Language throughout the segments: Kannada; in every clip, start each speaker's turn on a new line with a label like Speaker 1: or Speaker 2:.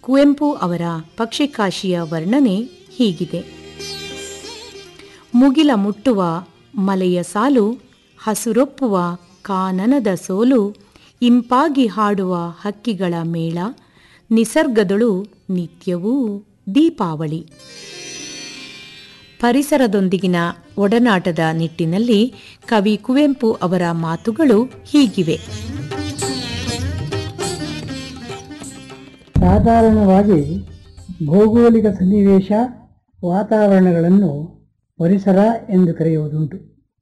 Speaker 1: ಕುವೆಂಪು ಅವರ ಪಕ್ಷಿಕಾಶಿಯ ವರ್ಣನೆ ಹೀಗಿದೆ ಮುಗಿಲ ಮುಟ್ಟುವ ಮಲೆಯ ಸಾಲು ಹಸುರೊಪ್ಪುವ ಕಾನನದ ಸೋಲು ಇಂಪಾಗಿ ಹಾಡುವ ಹಕ್ಕಿಗಳ ಮೇಳ ನಿಸರ್ಗದಳು ನಿತ್ಯವೂ ದೀಪಾವಳಿ ಪರಿಸರದೊಂದಿಗಿನ ಒಡನಾಟದ ನಿಟ್ಟಿನಲ್ಲಿ ಕವಿ ಕುವೆಂಪು ಅವರ ಮಾತುಗಳು ಹೀಗಿವೆ
Speaker 2: ಸಾಧಾರಣವಾಗಿ ಭೌಗೋಳಿಕ ಸನ್ನಿವೇಶ ವಾತಾವರಣಗಳನ್ನು ಪರಿಸರ ಎಂದು ಕರೆಯುವುದುಂಟು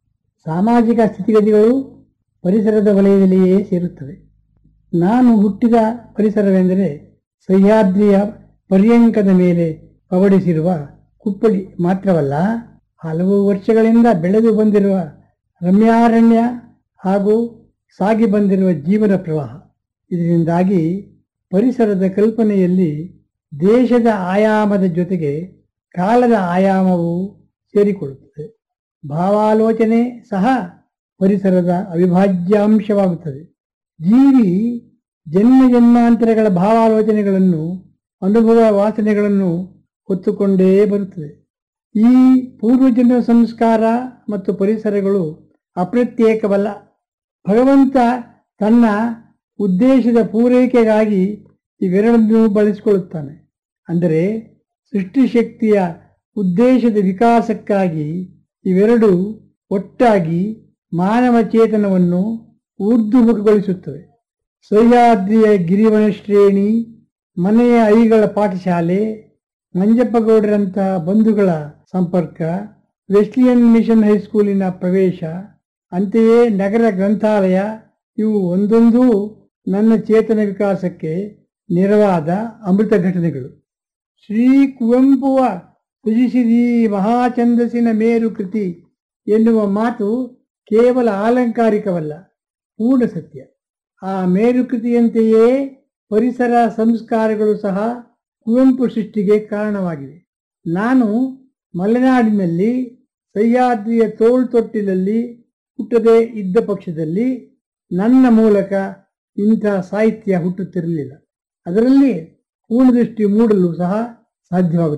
Speaker 2: ಸಾಮಾಜಿಕ ಸ್ಥಿತಿಗತಿಗಳು ಪರಿಸರದ ವಲಯದಲ್ಲಿಯೇ ಸೇರುತ್ತವೆ ನಾನು ಹುಟ್ಟಿದ ಪರಿಸರವೆಂದರೆ ಸಹ್ಯಾದ್ರಿಯ ಪರ್ಯಂಕದ ಮೇಲೆ ಪವಡಿಸಿರುವ ಕುಪ್ಪಳಿ ಮಾತ್ರವಲ್ಲ ಹಲವು ವರ್ಷಗಳಿಂದ ಬೆಳೆದು ಬಂದಿರುವ ರಮ್ಯಾರಣ್ಯ ಹಾಗೂ ಸಾಗಿ ಬಂದಿರುವ ಜೀವನ ಪ್ರವಾಹ ಇದರಿಂದಾಗಿ ಪರಿಸರದ ಕಲ್ಪನೆಯಲ್ಲಿ ದೇಶದ ಆಯಾಮದ ಜೊತೆಗೆ ಕಾಲದ ಆಯಾಮವು ಸೇರಿಕೊಳ್ಳುತ್ತದೆ ಭಾವಾಲೋಚನೆ ಸಹ ಪರಿಸರದ ಅವಿಭಾಜ್ಯಾಂಶವಾಗುತ್ತದೆ ಜೀವಿ ಜನ್ಮ ಜನ್ಮಾಂತರಗಳ ಭಾವಾಲೋಚನೆಗಳನ್ನು ಅನುಭವ ವಾಸನೆಗಳನ್ನು ಹೊತ್ತುಕೊಂಡೇ ಬರುತ್ತದೆ ಈ ಪೂರ್ವಜನ್ಮ ಸಂಸ್ಕಾರ ಮತ್ತು ಪರಿಸರಗಳು ಅಪ್ರತ್ಯೇಕವಲ್ಲ ಭಗವಂತ ತನ್ನ ಉದ್ದೇಶದ ಪೂರೈಕೆಗಾಗಿ ಇವೆರಡನ್ನೂ ಬಳಸಿಕೊಳ್ಳುತ್ತಾನೆ ಅಂದರೆ ಸೃಷ್ಟಿಶಕ್ತಿಯ ಉದ್ದೇಶದ ವಿಕಾಸಕ್ಕಾಗಿ ಇವೆರಡು ಒಟ್ಟಾಗಿ ಮಾನವ ಚೇತನವನ್ನು ಊರ್ಧ್ವಮುಖಗೊಳಿಸುತ್ತವೆ ಸಹ್ಯಾದ್ರಿಯ ಗಿರಿವನ ಶ್ರೇಣಿ ಮನೆಯ ಐಗಳ ಪಾಠಶಾಲೆ ಮಂಜಪ್ಪಗೌಡರಂತಹ ಬಂಧುಗಳ ಸಂಪರ್ಕ ವೆಸ್ಲಿಯನ್ ಮಿಷನ್ ಹೈಸ್ಕೂಲಿನ ಪ್ರವೇಶ ಅಂತೆಯೇ ನಗರ ಗ್ರಂಥಾಲಯ ಇವು ಒಂದೊಂದೂ ನನ್ನ ಚೇತನ ವಿಕಾಸಕ್ಕೆ ನೆರವಾದ ಅಮೃತ ಘಟನೆಗಳು ಶ್ರೀ ಕುವೆಂಪುವ ಸೃಜಿಸಿದೀ ಮಹಾಛಂದಸ್ಸಿನ ಮೇರು ಕೃತಿ ಎನ್ನುವ ಮಾತು ಕೇವಲ ಆಲಂಕಾರಿಕವಲ್ಲ ಪೂರ್ಣ ಸತ್ಯ ಆ ಮೇರು ಕೃತಿಯಂತೆಯೇ ಪರಿಸರ ಸಂಸ್ಕಾರಗಳು ಸಹ ಕುವೆಂಪು ಸೃಷ್ಟಿಗೆ ಕಾರಣವಾಗಿವೆ ನಾನು ಮಲೆನಾಡಿನಲ್ಲಿ ಸಹ್ಯಾದ್ರಿಯ ತೋಳು ತೊಟ್ಟಿಲಲ್ಲಿ ಹುಟ್ಟದೇ ಇದ್ದ ಪಕ್ಷದಲ್ಲಿ ನನ್ನ ಮೂಲಕ ಇಂಥ ಸಾಹಿತ್ಯ ಹುಟ್ಟುತ್ತಿರಲಿಲ್ಲ ಅದರಲ್ಲಿ ಪೂರ್ಣದೃಷ್ಟಿ ಮೂಡಲು ಸಹ ಸಾಧ್ಯವಾಗುತ್ತದೆ